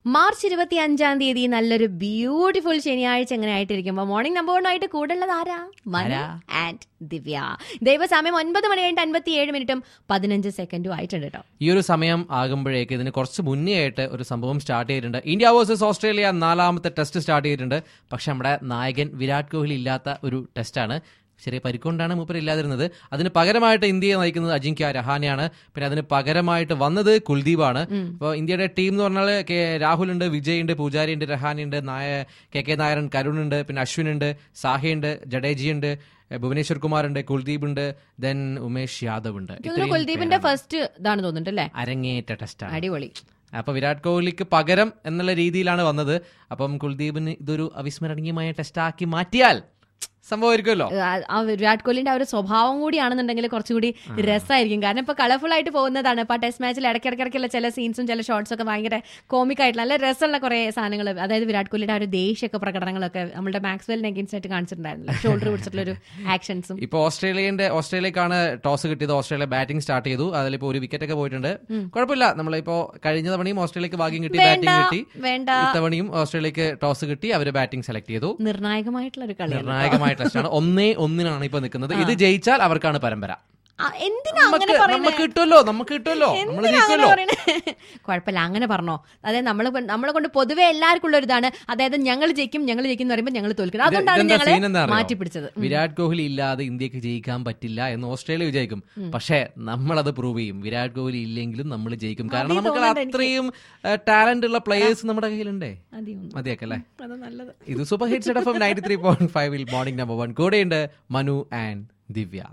March ഇരുപത്തി അഞ്ചാം തീയതി നല്ലൊരു ബ്യൂട്ടിഫുൾ ശനിയാഴ്ച എങ്ങനെ ആയിട്ടിരിക്കുമ്പോൾ മോർണിംഗ് നമ്പർ വൺ ആയിട്ട് കൂടുള്ളത് ആരാ മനു ആരാ? ആൻഡ് ദിവ്യ ദൈവസമയം ഒൻപത് മണി കഴിഞ്ഞിട്ട് അൻപത്തി ഏഴ് മിനിറ്റും പതിനഞ്ച് സെക്കൻഡും ആയിട്ടുണ്ട് കേട്ടോ ഈ ഒരു സമയം ആകുമ്പോഴേക്ക് ഇതിന് കുറച്ച് മുന്നേ ആയിട്ട് ഒരു സംഭവം സ്റ്റാർട്ട് ചെയ്തിട്ടുണ്ട് ഇന്ത്യ വേഴ്സസ് ഓസ്ട്രേലിയ നാലാമത്തെ ടെസ്റ്റ് സ്റ്റാർട്ട് ചെയ്തിട്ടുണ്ട് പക്ഷെ നമ്മുടെ നായകൻ വിരാട് കോഹ്ലി ഇല്ലാത്ത ഒരു ടെസ്റ്റാണ് ചെറിയ പരിക്കൊണ്ടാണ് മൂപ്പർ ഇല്ലാതിരുന്നത് അതിന് പകരമായിട്ട് ഇന്ത്യയെ നയിക്കുന്നത് അജിങ്ക്യ രഹാനെയാണ് പിന്നെ അതിന് പകരമായിട്ട് വന്നത് കുൽദീപാണ് അപ്പോൾ ഇന്ത്യയുടെ ടീം എന്ന് പറഞ്ഞാൽ കെ രാഹുൽ ഉണ്ട് വിജയ് ഉണ്ട് പൂജാരി ഉണ്ട് രഹാനെ ഉണ്ട് നായ കെ കെ നായരൻ കരുൺ ഉണ്ട് പിന്നെ അശ്വിൻ ഉണ്ട് സാഹി ഉണ്ട് ജഡേജി ഉണ്ട് ഭുവനേശ്വർ കുമാർ ഉണ്ട് കുൽദീപ് ഉണ്ട് ദെൻ ഉമേഷ് യാദവ് ഉണ്ട് എനിക്ക് തോന്നുന്നു കുൽദീപിന്റെ ഫസ്റ്റ് ഇതാണ് തോന്നുന്നുണ്ട് അല്ലേ അരങ്ങേറ്റ ടെസ്റ്റാണ് അടിപൊളി അപ്പൊ വിരാട് കോഹ്ലിക്ക് പകരം എന്നുള്ള രീതിയിലാണ് വന്നത് അപ്പം കുൽദീപിന് ഇതൊരു അവിസ്മരണീയമായ ടെസ്റ്റാക്കി മാറ്റിയാൽ സംഭവമായിരിക്കുമല്ലോ ആ, ആ വിരാട് കോഹ്ലിന്റെ ആ ഒരു സ്വഭാവം കൂടിയാണെന്നുണ്ടെങ്കിൽ കുറച്ചുകൂടി രസമായിരിക്കും കാരണം ഇപ്പൊ കളർഫുൾ ആയിട്ട് പോകുന്നതാണ് ഇപ്പൊ ടെസ്റ്റ് മാച്ചിൽ ഇടയ്ക്കിടയ്ക്കുള്ള ചില സീൻസും ചില ഷോട്ട്സ് ഒക്കെ ഭയങ്കര കോമിക് ആയിട്ടുള്ള നല്ല രസമുള്ള കുറെ സാധനങ്ങൾ അതായത് വിരാട് കോഹ്ലിയുടെ ആ ഒരു ദേഷ്യമൊക്കെ പ്രകടനങ്ങളൊക്കെ നമ്മുടെ മാക്സ്വെലിന് അഗേൻസ്റ്റ് ആയിട്ട് കാണിച്ചിട്ടുണ്ടായിരുന്നില്ല ഷോൾഡർ പിടിച്ചിട്ടുള്ള ഒരു ആക്ഷൻസും ഇപ്പൊ ഓസ്ട്രേലിയന്റെ ഓസ്ട്രേലിയക്കാണ് ടോസ് കിട്ടിയത് ഓസ്ട്രേലിയ ബാറ്റിംഗ് സ്റ്റാർട്ട് ചെയ്തു അതിലിപ്പോ ഒരു വിക്കറ്റ് ഒക്കെ പോയിട്ടുണ്ട് കുഴപ്പമില്ല നമ്മളിപ്പോ കഴിഞ്ഞ തവണയും ഓസ്ട്രേലിയക്ക് ഭാഗ്യം കിട്ടി വേണ്ട ബാറ്റിംഗ് കിട്ടി വേണ്ട ഇത്തവണയും ഓസ്ട്രേലിയക്ക് ടോസ് കിട്ടി അവര് ബാറ്റിംഗ് സെലക്ട് ചെയ്തു നിർണായകമായിട്ടുള്ള ഒരു കളിയാണ് നിർണായകമായ ടെസ്റ്റാണ് ഒന്നേ ഒന്നിനാണ് ഇപ്പൊ നിൽക്കുന്നത് ഇത് ജയിച്ചാൽ അവർക്കാണ് പരമ്പര ആ, എന്തിനാ അങ്ങനെ നമുക്ക് പറയുന്നത് നമുക്ക് കിട്ടുമല്ലോ നമുക്ക് കിട്ടുമല്ലോ നമ്മൾ എന്തിനാ അങ്ങനെ ജയിക്കുമല്ലോ പറയണേ? കുഴപ്പമില്ല അങ്ങനെ പറഞ്ഞോ അതായത് നമ്മൾ നമ്മളെ കൊണ്ട് പൊതുവെ എല്ലാവർക്കും ഉള്ള ഒരു ഇതാണ് അതായത് ഞങ്ങൾ ജയിക്കും ഞങ്ങൾ ജയിക്കും എന്ന് പറയുമ്പോൾ ഞങ്ങൾ തോൽക്കുന്നത് അതുകൊണ്ടാണ് ഇതെന്താ scene എന്താ ഞങ്ങളെ അറിയോ? മാറ്റി പിടിച്ചത് വിരാട് കോഹ്ലി ഇല്ലാതെ ഇന്ത്യക്ക് ജയിക്കാൻ പറ്റില്ല എന്ന് ഓസ്ട്രേലിയ വിജയിക്കും പക്ഷേ നമ്മളത് പ്രൂവ് ചെയ്യും വിരാട് കോഹ്ലി ഇല്ലെങ്കിലും നമ്മൾ ജയിക്കും കാരണം മതി നമുക്ക് തോന്നുന്നുണ്ട് അത്രയും ടാലന്റ് ഉള്ള പ്ലേയേഴ്സ് നമ്മുടെ കയ്യിലുണ്ടേ മതിയൊന്നും. മതിയാക്കല്ലേ അത് നല്ലത് ഇത് super hits F ninety three point ഫൈവിൽ മോർണിംഗ് നമ്പർ വൺ കൂടെയുണ്ട് മനു ആൻഡ് ദിവ്യ